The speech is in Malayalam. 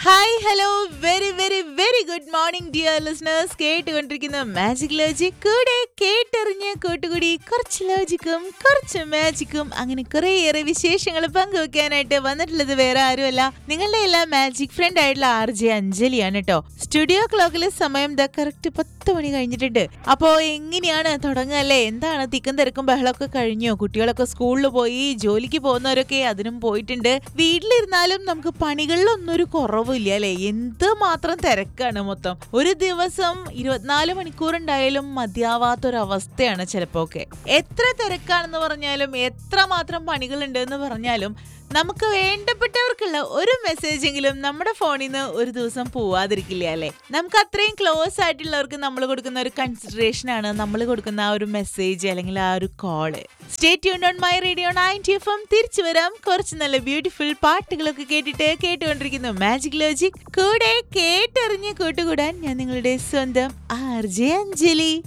hi hello very very very good morning dear listeners കേട്ടുകൊണ്ടിരിക്കുന്ന മാജിക് ലോജിക് കൂടെ കേട്ടറിഞ്ഞ് കൂട്ടുകൂടി കുറച്ച് ലോജിക്കും കുറച്ച് മാജിക്കും അങ്ങനെ കുറേയേറെ വിശേഷങ്ങൾ പങ്കുവെക്കാനായിട്ട് വന്നിട്ടുള്ളത് വേറെ ആരുമല്ല നിങ്ങളുടെ എല്ലാ മാജിക് ഫ്രണ്ട് ആയിട്ടുള്ള ആർ ജെ അഞ്ജലിയാണ് കേട്ടോ സ്റ്റുഡിയോ ക്ലോക്കിലെ സമയം ദ കറക്റ്റ് പത്ത് മണി കഴിഞ്ഞിട്ടുണ്ട് അപ്പോ എങ്ങനെയാണ് തുടങ്ങല്ലേ എന്താണ് തിക്കും തിരക്കും ബഹളമൊക്കെ കഴിഞ്ഞോ കുട്ടികളൊക്കെ സ്കൂളിൽ പോയി ജോലിക്ക് പോകുന്നവരൊക്കെ അതിനും പോയിട്ടുണ്ട് വീട്ടിലിരുന്നാലും നമുക്ക് പണികളിലൊന്നും ഒരു കുറവില്ല അല്ലെ എന്ത് മാത്രം തിരക്കാണ് മൊത്തം ഒരു ദിവസം ഇരുപത്തിനാല് മണിക്കൂർ ഉണ്ടായാലും മതിയാവാത്തൊരവസ്ഥയാണ് ചിലപ്പോ ഒക്കെ എത്ര തിരക്കാണെന്ന് പറഞ്ഞാലും എത്ര മാത്രം പണികളുണ്ട് എന്ന് പറഞ്ഞാലും നമുക്ക് വേണ്ടപ്പെട്ടവർക്കുള്ള ഒരു മെസ്സേജ് എങ്കിലും നമ്മുടെ ഫോണിൽ നിന്ന് ഒരു ദിവസം പോവാതിരിക്കില്ല അല്ലെ നമുക്ക് അത്രയും ക്ലോസ് ആയിട്ടുള്ളവർക്ക് നമ്മൾ കൊടുക്കുന്ന ഒരു കൺസിഡറേഷൻ ആണ് നമ്മൾ കൊടുക്കുന്ന ആ ഒരു മെസ്സേജ് അല്ലെങ്കിൽ ആ ഒരു call stay tune on my radio ninety F M തിരിച്ചു വരാം കുറച്ച് നല്ല ബ്യൂട്ടിഫുൾ പാട്ടുകളൊക്കെ കേട്ടിട്ട് കേട്ടുകൊണ്ടിരിക്കുന്നു മാജിക് ലോജിക് കൂടെ കേട്ടറിഞ്ഞ് കൂട്ടുകൂടാൻ ഞാൻ നിങ്ങളുടെ സ്വന്തം ആർ ജെ അഞ്ജലി